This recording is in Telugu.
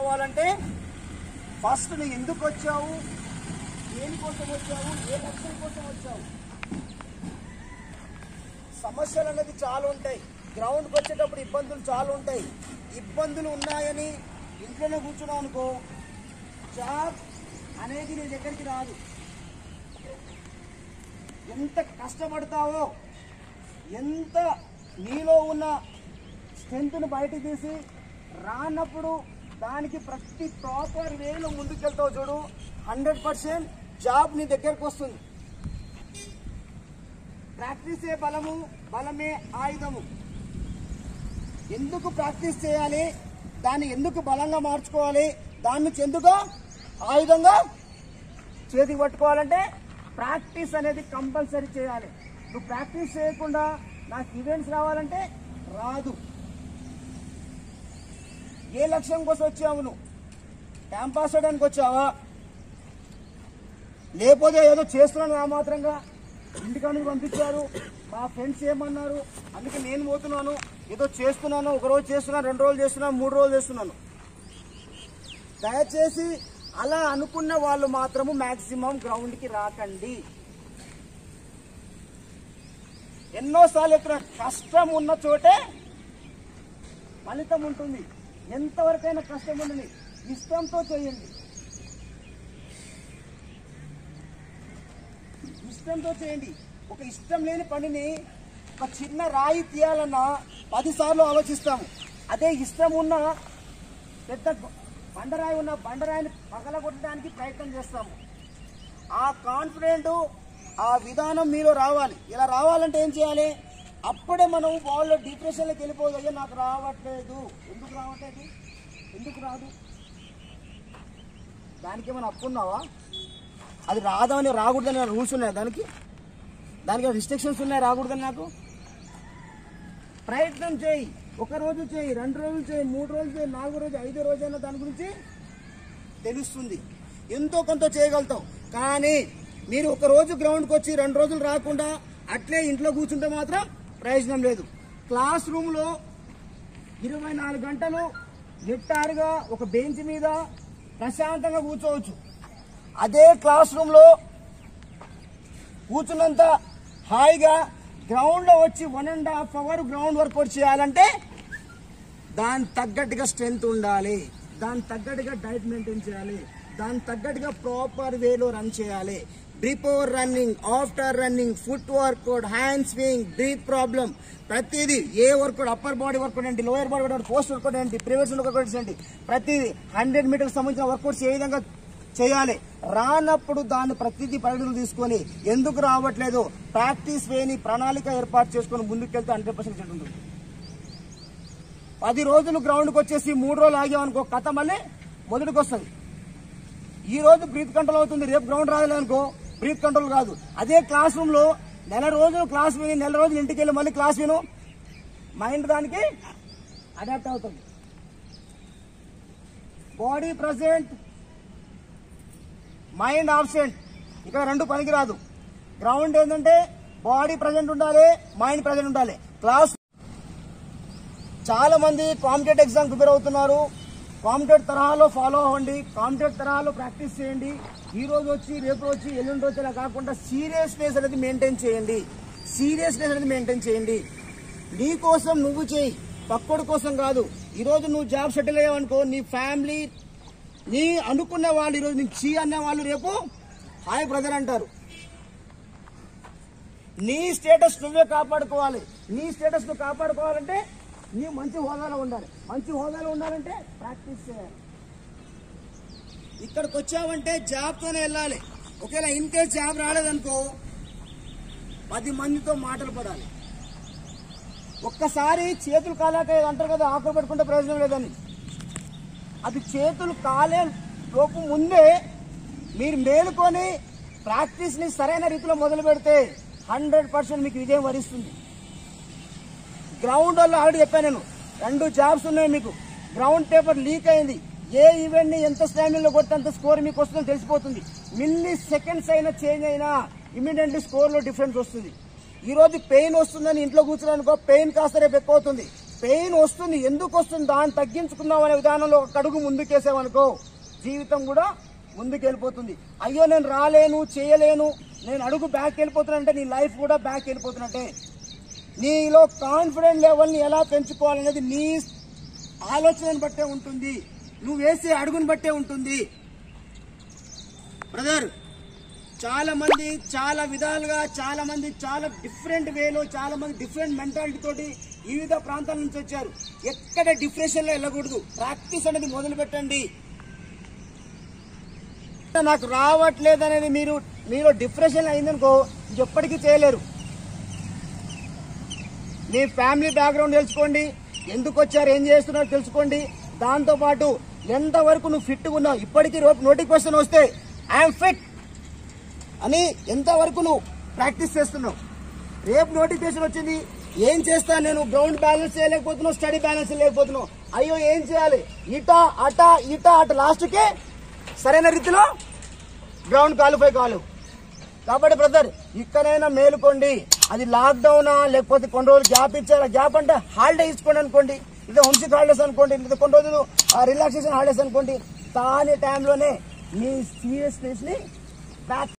రావాలంటే ఫస్ట్ నువ్వు ఎందుకు వచ్చావు దేనికోసం వచ్చావు ఏ లక్ష్యం కోసం వచ్చావు సమస్యలు అనేది చాలా ఉంటాయి గ్రౌండ్కి వచ్చేటప్పుడు ఇబ్బందులు చాలా ఉంటాయి ఇబ్బందులు ఉన్నాయని ఇంట్లోనే కూర్చున్నావు అనుకో జాబ్ అనేది నీ దగ్గరికి రాదు ఎంత కష్టపడతావో ఎంత నీలో ఉన్న స్ట్రెంత్ను బయటకు తీసి రానప్పుడు దానికి ప్రతి ప్రాపర్ వేలో ముందుకెళ్తావు చూడు హండ్రెడ్ పర్సెంట్ జాబ్ నీ దగ్గరకు వస్తుంది ప్రాక్టీసే బలము బలమే ఆయుధము ఎందుకు ప్రాక్టీస్ చేయాలి దాన్ని ఎందుకు బలంగా మార్చుకోవాలి దాని నుంచి ఎందుకు ఆయుధంగా చేతికి పట్టుకోవాలంటే ప్రాక్టీస్ అనేది కంపల్సరీ చేయాలి నువ్వు ప్రాక్టీస్ చేయకుండా నాకు ఈవెంట్స్ రావాలంటే రాదు ఏ లక్ష్యం కోసం వచ్చావు నువ్వు టైం పాస్ అవడానికి వచ్చావా లేకపోతే ఏదో చేస్తున్నాను ఆ మాత్రంగా ఇంటికాడికి పంపించారు మా ఫ్రెండ్స్ ఏమన్నారు అందుకే నేను పోతున్నాను ఏదో చేస్తున్నాను ఒక రోజు చేస్తున్నాను రెండు రోజులు చేస్తున్నాను మూడు రోజులు చేస్తున్నాను దయచేసి అలా అనుకున్న వాళ్ళు మాత్రము మాక్సిమం గ్రౌండ్కి రాకండి ఎన్నోసార్లు ఇక్కడ కష్టం ఉన్న చోటే ఫలితం ఉంటుంది ఎంతవరకైనా కష్టం ఉండని ఇష్టంతో చేయండి ఇష్టంతో చేయండి ఒక ఇష్టం లేని పనిని ఒక చిన్న రాయి తీయాలన్నా పదిసార్లు ఆలోచిస్తాము అదే ఇష్టం ఉన్న పెద్ద బండరాయి ఉన్న బండరాయిని పగలగొట్టడానికి ప్రయత్నం చేస్తాము ఆ కాన్ఫిడెంట్ ఆ విధానం మీలో రావాలి ఇలా రావాలంటే ఏం చేయాలి అప్పుడే మనం వాళ్ళు డిప్రెషన్లోకి వెళ్ళిపోదు అయ్యో నాకు రావట్లేదు ఎందుకు రావట్లేదు ఎందుకు రాదు దానికి ఏమైనా అప్పున్నావా అది రాదని రాకూడదని రూల్స్ ఉన్నాయా దానికి దానికి రిస్ట్రిక్షన్స్ ఉన్నాయి రాకూడదని నాకు ప్రయత్నం చేయి ఒక రోజు చేయి రెండు రోజులు చేయి మూడు రోజులు చేయి నాలుగు రోజు ఐదో రోజు అయినా దాని గురించి తెలుస్తుంది ఎంతో కొంత చేయగలుగుతాం కానీ మీరు ఒక రోజు గ్రౌండ్కి వచ్చి రెండు రోజులు రాకుండా అట్లే ఇంట్లో కూర్చుంటే మాత్రం ప్రయోజనం లేదు క్లాస్ రూమ్లో ఇరవై నాలుగు గంటలు నిట్టారుగా ఒక బెంచ్ మీద ప్రశాంతంగా కూర్చోవచ్చు అదే క్లాస్ రూమ్లో కూర్చున్నంత హాయిగా గ్రౌండ్లో వచ్చి one and half hour ground workout చేయాలంటే దాని తగ్గట్టుగా స్ట్రెంగ్త్ ఉండాలి దాని తగ్గట్టుగా డైట్ మెయింటైన్ చేయాలి దాని తగ్గట్టుగా ప్రాపర్ వేలో రన్ చేయాలి before running after running foot workout hand swing breath problem ప్రతిదీ ఏ వర్కౌట్ అప్పర్ బాడీ వర్కౌట్ ఏంటి lower body workout post workout ఏంటి ప్రివెన్షన్ వర్కౌట్స్ ఏంటి ప్రతిదీ హండ్రెడ్ మీటర్స్ సంబంధించిన వర్కౌట్స్ ఏ విధంగా చేయాలి రానప్పుడు దాన్ని ప్రతిదీ పరిగణలు తీసుకొని ఎందుకు రావట్లేదు ప్రాక్టీస్ వేని ప్రణాళిక ఏర్పాటు చేసుకొని ముందుకెళ్తే హండ్రెడ్ పర్సెంట్ ఉంటుంది పది రోజులు గ్రౌండ్కి వచ్చేసి మూడు రోజులు ఆగామనుకో కథ మళ్ళీ మొదటికి వస్తుంది ఈ రోజు బ్రీత్ కంట్రోల్ అవుతుంది రేపు గ్రౌండ్ రాలేదనుకో బ్రీత్ కంట్రోల్ కాదు అదే క్లాస్ రూమ్ లో నెల రోజులు క్లాస్ విని నెల రోజులు ఇంటికి వెళ్ళి మళ్ళీ క్లాస్ విను మైండ్ దానికి అడాప్ట్ అవుతుంది బాడీ ప్రజెంట్ మైండ్ ఆబ్సెంట్ ఇక్కడ రెండు పనికిరాదు గ్రౌండ్ ఏంటంటే బాడీ ప్రజెంట్ ఉండాలి మైండ్ ప్రజెంట్ ఉండాలి క్లాస్ చాలా మంది కాంపిటేట్ ఎగ్జామ్ ప్రిపేర్ అవుతున్నారు కాంపిటేట్ తరహాలో ఫాలో అవ్వండి కాంపిటేట్ తరహాలో ప్రాక్టీస్ చేయండి ఈ రోజు వచ్చి రేపు వచ్చి ఎల్లుండి వచ్చి అలా కాకుండా సీరియస్నెస్ అనేది మెయింటైన్ చేయండి సీరియస్నెస్ అనేది మెయింటైన్ చేయండి నీ కోసం నువ్వు చేయి పక్కోడి కోసం కాదు ఈ రోజు నువ్వు జాబ్ సెటిల్ అయ్యావనుకో నీ ఫ్యామిలీ నీ అనుకున్న వాళ్ళు ఈరోజు నీ చీ అనే వాళ్ళు రేపు హాయ్ బ్రదర్ అంటారు నీ స్టేటస్ నువ్వే కాపాడుకోవాలి నీ స్టేటస్ నువ్వు కాపాడుకోవాలంటే నీ మంచి హోదాలో ఉండాలి మంచి హోదాలో ఉండాలంటే ప్రాక్టీస్ చేయాలి ఇక్కడికి వచ్చావంటే జాబ్తోనే వెళ్ళాలి ఒకవేళ ఇన్ కేస్ జాబ్ రాలేదనుకో పది మందితో మాటలు పడాలి ఒక్కసారి చేతులు కాలాక అంటారు కదా ఆకులు పెట్టుకుంటే ప్రయోజనం లేదని అది చేతులు కాలే లోపు ముందే మీరు మేలుకొని ప్రాక్టీస్ని సరైన రీతిలో మొదలు పెడితే హండ్రెడ్ పర్సెంట్ మీకు విజయం వరిస్తుంది గ్రౌండ్ వల్ల ఆల్రెడీ చెప్పాను నేను రెండు జాబ్స్ ఉన్నాయి మీకు గ్రౌండ్ పేపర్ లీక్ అయింది ఏ ఈవెంట్ ని ఎంత స్టాండింగ్ లో కొడితే అంత స్కోర్ మీకు వస్తుందో తెలిసిపోతుంది మిల్లీ సెకండ్స్ అయినా చేంజ్ అయినా ఇమీడియట్లీ స్కోర్ లో డిఫరెన్స్ వస్తుంది ఈ రోజు పెయిన్ వస్తుందని ఇంట్లో కూర్చున్నానుకో పెయిన్ కాస్త రేపు ఎక్కువ అవుతుంది పెయిన్ వస్తుంది ఎందుకు వస్తుంది దాన్ని తగ్గించుకుందాం అనే విధానంలో ఒక అడుగు ముందుకేసామనుకో జీవితం కూడా ముందుకు వెళ్ళిపోతుంది అయ్యో నేను రాలేను చేయలేను నేను అడుగు బ్యాక్ వెళ్ళిపోతున్నంటే నీ లైఫ్ కూడా బ్యాక్ వెళ్ళిపోతున్నట్టే నీలో కాన్ఫిడెంట్ లెవెల్ని ఎలా పెంచుకోవాలనేది నీ ఆలోచనను బట్టే ఉంటుంది నువ్వు వేసే అడుగుని బట్టే ఉంటుంది బ్రదర్ చాలా మంది చాలా విధాలుగా చాలా మంది చాలా డిఫరెంట్ వేలో చాలా మంది డిఫరెంట్ మెంటాలిటీ తోటి వివిధ ప్రాంతాల నుంచి వచ్చారు ఎక్కడ డిప్రెషన్ లో వెళ్ళకూడదు ప్రాక్టీస్ అనేది మొదలు పెట్టండి నాకు రావట్లేదు అనేది మీరు మీరు డిప్రెషన్ అయిందనుకో ఎప్పటికీ చేయలేరు మీ ఫ్యామిలీ బ్యాక్గ్రౌండ్ తెలుసుకోండి ఎందుకు వచ్చారు ఏం చేస్తున్నారు తెలుసుకోండి దాంతో పాటు ఎంతవరకు నువ్వు ఫిట్ ఉన్నావు ఇప్పటికీ నోటిఫికేషన్ వస్తే ఐఎమ్ ఫిట్ అని ఎంతవరకు నువ్వు ప్రాక్టీస్ చేస్తున్నావు రేపు నోటిఫికేషన్ వచ్చింది ఏం చేస్తా నేను గ్రౌండ్ బ్యాలెన్స్ చేయలేకపోతున్నావు స్టడీ బ్యాలెన్స్ లేకపోతున్నావు అయ్యో ఏం చేయాలి ఇట అట ఇట అట లాస్ట్కి సరైన రీతిలో గ్రౌండ్ క్వాలిఫై కావాలి కాబట్టి బ్రదర్ ఇక్కడైనా మేలుకోండి అది లాక్డౌనా లేకపోతే కొన్ని రోజులు గ్యాప్ ఇచ్చారా గ్యాప్ అంటే హాలిడే ఇచ్చుకోండి అనుకోండి లేదా హోమ్సిక్ హాలిడేస్ అనుకోండి లేదా కొన్ని రోజులు రిలాక్సేషన్ హాలిడేస్ అనుకోండి దాని టైంలోనే మీ సీరియస్నెస్ ని బ్యాక్